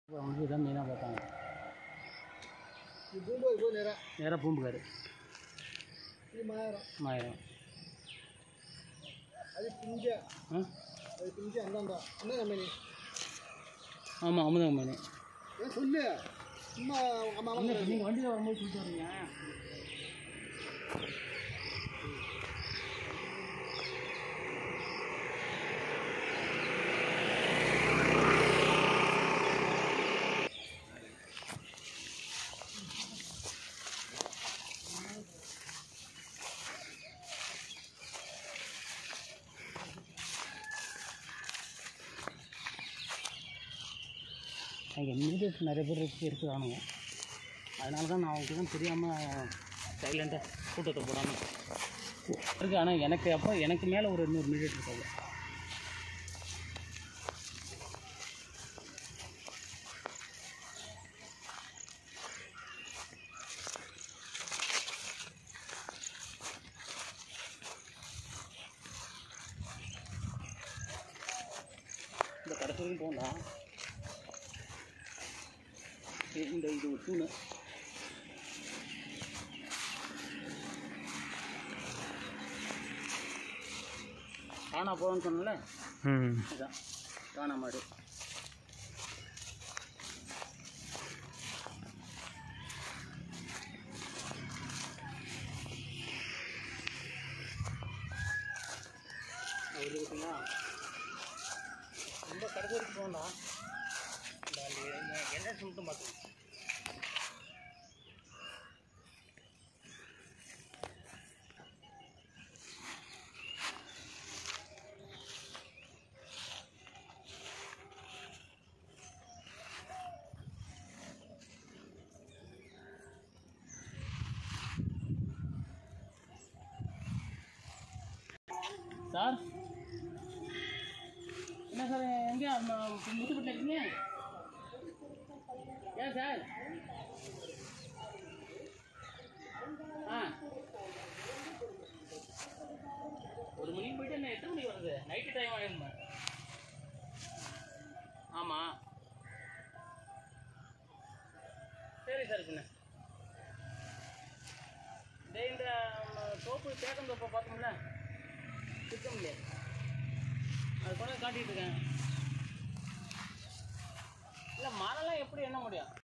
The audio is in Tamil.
அவங்க இதான் மெயினாக பார்த்தாங்க இது பூம்பு போய் நேராக நேராக பூம்புக்காரு இது மாயிரம் மாயிரம் அது பிஞ்ச ஆ அது பிஞ்ச அந்தாண்டா என்ன கம்பெனி ஆமாம் அமுதங்க மணி ஏன் சொல்லு சும்மா அம்மா அம்மா நீங்கள் வண்டியில் வரும்போது சொல்லிட்டு வரீங்க அங்கே மீடியேட் நிறைய பேர் இருக்கு இருக்கிறானுங்க அதனால தான் நான் அவங்களுக்கு தான் தெரியாமல் சைலண்ட்டாக கூட்டத்தை போடாமல் இருக்கு ஆனால் எனக்கு அப்போ எனக்கு மேலே ஒரு இன்னொரு மீடியேட் இருக்காது இந்த கடைசி வரைக்கும் போகலாம் இந்த இது ஒரு தூணு காணா போகணும்னு சொன்னல ம் இதான் காணா மாடு அவரு இருக்குங்களா ரொம்ப கடைசி வரைக்கும் போகலாம் இந்த என்ட்ரன்ஸ் மட்டும் பார்த்துக்கணும் சார் என்ன சார் எங்கே முத்துப்பட்டில் இருக்கீங்க ஏன் சார் ஆ ஒரு மணிக்கு போயிட்டு என்ன எத்தனை மணிக்கு வருது நைட்டு டைம் ஆகிடுமா ஆமாம் சரி சார் பின்ன டேய் இந்த ம், தோப்பு தேக்கம் தோப்பை பார்த்தோம்ல சுத்தம் இல்லையா அது கூட காட்டிட்டு இருக்கேன் இல்லை மழைலாம் எப்படி எண்ண முடியும்